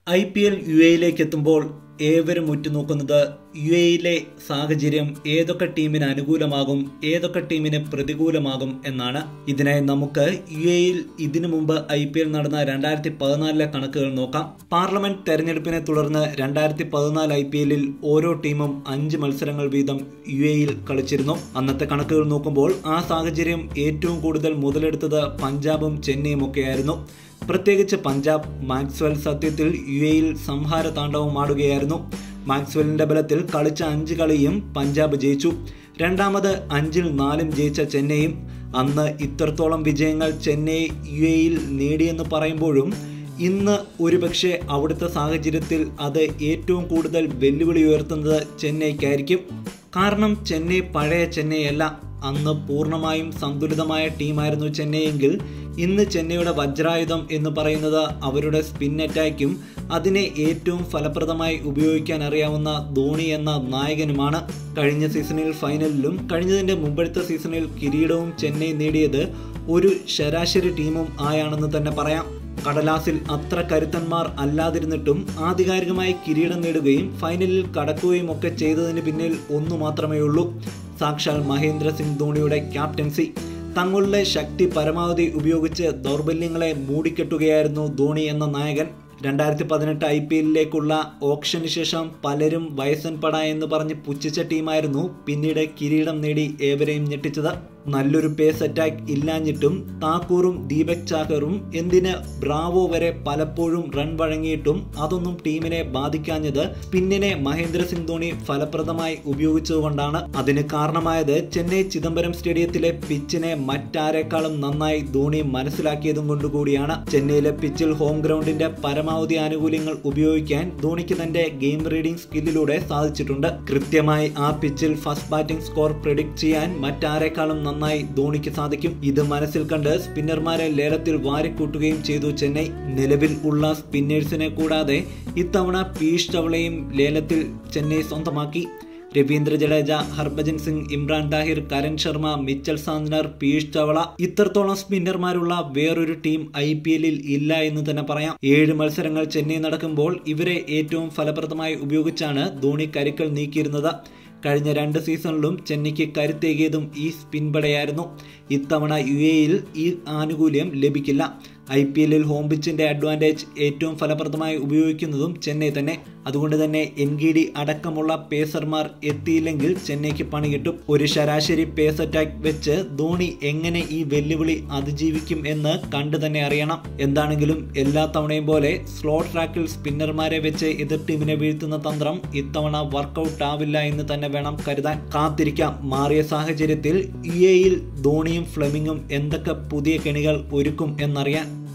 I P L U എയിലേക്ക് എത്തുമ്പോൾ ഏവരും ഉറ്റുനോക്കുന്നത് യു എയിലെ സാഹചര്യം ഏതൊക്കെ ടീമിന് അനുകൂലമാകും ഏതൊക്കെ ടീമിന് പ്രതികൂലമാകും എന്നാണ് ഇതിനായി നമുക്ക് യു എയിൽ ഇതിനു മുമ്പ് ഐ പി എൽ നടന്ന രണ്ടായിരത്തി പതിനാലിലെ കണക്കുകൾ നോക്കാം പാർലമെന്റ് തെരഞ്ഞെടുപ്പിനെ തുടർന്ന് രണ്ടായിരത്തി പതിനാല് ഐ പി എല്ലിൽ ഓരോ ടീമും അഞ്ച് മത്സരങ്ങൾ വീതം യു എയിൽ കളിച്ചിരുന്നു അന്നത്തെ കണക്കുകൾ നോക്കുമ്പോൾ ആ സാഹചര്യം ഏറ്റവും കൂടുതൽ മുതലെടുത്തത് പഞ്ചാബും ചെന്നൈയും ഒക്കെയായിരുന്നു പ്രത്യേകിച്ച് പഞ്ചാബ് മാക്സ്വെൽ സത്യത്തിൽ യു എയിൽ സംഹാര താണ്ഡവമാടുകയായിരുന്നു മാക്സ്വെല്ലിന്റെ ബലത്തിൽ കളിച്ച അഞ്ച് കളിയും പഞ്ചാബ് ജയിച്ചു രണ്ടാമത് അഞ്ചിൽ നാലും ജയിച്ച ചെന്നൈയും അന്ന് ഇത്രത്തോളം വിജയങ്ങൾ ചെന്നൈ യു എയിൽ നേടിയെന്ന് പറയുമ്പോഴും ഇന്ന് ഒരുപക്ഷെ അവിടുത്തെ സാഹചര്യത്തിൽ അത് ഏറ്റവും കൂടുതൽ വെല്ലുവിളി ഉയർത്തുന്നത് ചെന്നൈക്കായിരിക്കും കാരണം ചെന്നൈ പഴയ ചെന്നൈ അല്ല അന്ന് പൂർണ്ണമായും സന്തുലിതമായ ടീമായിരുന്നു ചെന്നൈയെങ്കിൽ ഇന്ന് ചെന്നൈയുടെ വജ്രായുധം എന്ന് പറയുന്നത് അവരുടെ സ്പിൻ അറ്റാക്കും അതിനെ ഏറ്റവും ഫലപ്രദമായി ഉപയോഗിക്കാൻ അറിയാവുന്ന ധോണി എന്ന നായകനുമാണ് കഴിഞ്ഞ സീസണിൽ ഫൈനലിലും കഴിഞ്ഞതിൻ്റെ മുമ്പത്തെ സീസണിൽ കിരീടവും ചെന്നൈ നേടിയത് ഒരു ശരാശരി ടീമും ആയാണെന്ന് തന്നെ പറയാം കടലാസിൽ അത്ര കരുത്തന്മാർ അല്ലാതിരുന്നിട്ടും ആധികാരികമായി കിരീടം നേടുകയും ഫൈനലിൽ കടക്കുകയും ഒക്കെ ചെയ്തതിന് പിന്നിൽ ഒന്നു മാത്രമേ ഉള്ളൂ സാക്ഷാൽ മഹേന്ദ്ര സിംഗ് ധോണിയുടെ ക്യാപ്റ്റൻസി തങ്ങളുടെ ശക്തി പരമാവധി ഉപയോഗിച്ച് ദൗർബല്യങ്ങളെ മൂടിക്കെട്ടുകയായിരുന്നു ധോണി എന്ന നായകൻ രണ്ടായിരത്തി പതിനെട്ട് ഐ പി എല്ലിലേക്കുള്ള ഓപ്ഷന് ശേഷം പലരും വയസ്സൻ പട എന്ന് പറഞ്ഞ് പുച്ഛിച്ച ടീമായിരുന്നു പിന്നീട് കിരീടം നേടി ഏവരെയും ഞെട്ടിച്ചത് നല്ലൊരു പേസ് അറ്റാക്ക് ഇല്ലാഞ്ഞിട്ടും താക്കൂറും ദീപക് ചാഹറും എന്തിന് ബ്രാവോ വരെ പലപ്പോഴും റൺ വഴങ്ങിയിട്ടും അതൊന്നും ടീമിനെ ബാധിക്കാഞ്ഞത് സ്പിന്നിനെ മഹേന്ദ്ര സിംഗ് ധോണി ഫലപ്രദമായി ഉപയോഗിച്ചതുകൊണ്ടാണ് അതിന് കാരണമായത് ചെന്നൈ ചിദംബരം സ്റ്റേഡിയത്തിലെ പിച്ചിനെ മറ്റാരെക്കാളും നന്നായി ധോണി മനസ്സിലാക്കിയതും കൊണ്ടുകൂടിയാണ് ചെന്നൈയിലെ പിച്ചിൽ ഹോം ഗ്രൗണ്ടിന്റെ പരമാവധി ആനുകൂല്യങ്ങൾ ഉപയോഗിക്കാൻ ധോണിക്ക് തന്റെ ഗെയിം റീഡിംഗ് സ്കില്ലിലൂടെ സാധിച്ചിട്ടുണ്ട് കൃത്യമായി ആ പിച്ചിൽ ഫസ്റ്റ് ബാറ്റിംഗ് സ്കോർ പ്രിഡിക്ട് ചെയ്യാൻ മറ്റാരെക്കാളും നന്നായി ധോണിക്ക് സാധിക്കും ഇത് മനസ്സിൽ കണ്ട് സ്പിന്നർമാരെ ലേലത്തിൽ വാരിക്കൂട്ടുകയും ചെയ്തു ചെന്നൈ നിലവിൽ ഉള്ള സ്പിന്നേഴ്സിനെ കൂടാതെ ഇത്തവണ പീഷ് ചവളയും ലേലത്തിൽ ചെന്നൈ സ്വന്തമാക്കി രവീന്ദ്ര ജഡേജ ഹർഭജൻ സിംഗ് ഇമ്രാൻ താഹിർ കരൺ ശർമ്മ മിച്ചൽ സാന്ത്നർ പീയൂഷ് ചവള ഇത്രത്തോളം സ്പിന്നർമാരുള്ള വേറൊരു ടീം ഐ പി എല്ലിൽ ഇല്ല എന്ന് തന്നെ പറയാം ഏഴ് മത്സരങ്ങൾ ചെന്നൈ നടക്കുമ്പോൾ ഇവരെ ഏറ്റവും ഫലപ്രദമായി ഉപയോഗിച്ചാണ് ധോണി കരുക്കൾ നീക്കിയിരുന്നത് കഴിഞ്ഞ രണ്ട് സീസണിലും ചെന്നൈക്ക് കരുത്തേകിയതും ഈ സ്പിൻപടയായിരുന്നു ഇത്തവണ യു എയിൽ ഈ ആനുകൂല്യം ലഭിക്കില്ല ഐ പി എല്ലിൽ ഹോം പിച്ചിന്റെ അഡ്വാൻറ്റേജ് ഏറ്റവും ഫലപ്രദമായി ഉപയോഗിക്കുന്നതും ചെന്നൈ തന്നെ അതുകൊണ്ട് തന്നെ എൻ ഗി ഡി അടക്കമുള്ള പേസർമാർ എത്തിയില്ലെങ്കിൽ ചെന്നൈക്ക് പണി കിട്ടും ഒരു ശരാശരി പേസ് അറ്റാക്ക് വെച്ച് ധോണി എങ്ങനെ ഈ വെല്ലുവിളി അതിജീവിക്കും എന്ന് കണ്ടു തന്നെ അറിയണം എന്താണെങ്കിലും എല്ലാ തവണയും പോലെ സ്ലോ ട്രാക്കിൽ സ്പിന്നർമാരെ വെച്ച് എതിർ ടീമിനെ വീഴ്ത്തുന്ന തന്ത്രം ഇത്തവണ വർക്കൗട്ട് ആവില്ല എന്ന് തന്നെ വേണം കരുതാൻ കാത്തിരിക്കാം മാറിയ സാഹചര്യത്തിൽ യു എയിൽ ധോണിയും ഫ്ലെമിങ്ങും എന്തൊക്കെ പുതിയ കെണികൾ ഒരുക്കും എന്നറിയാൻ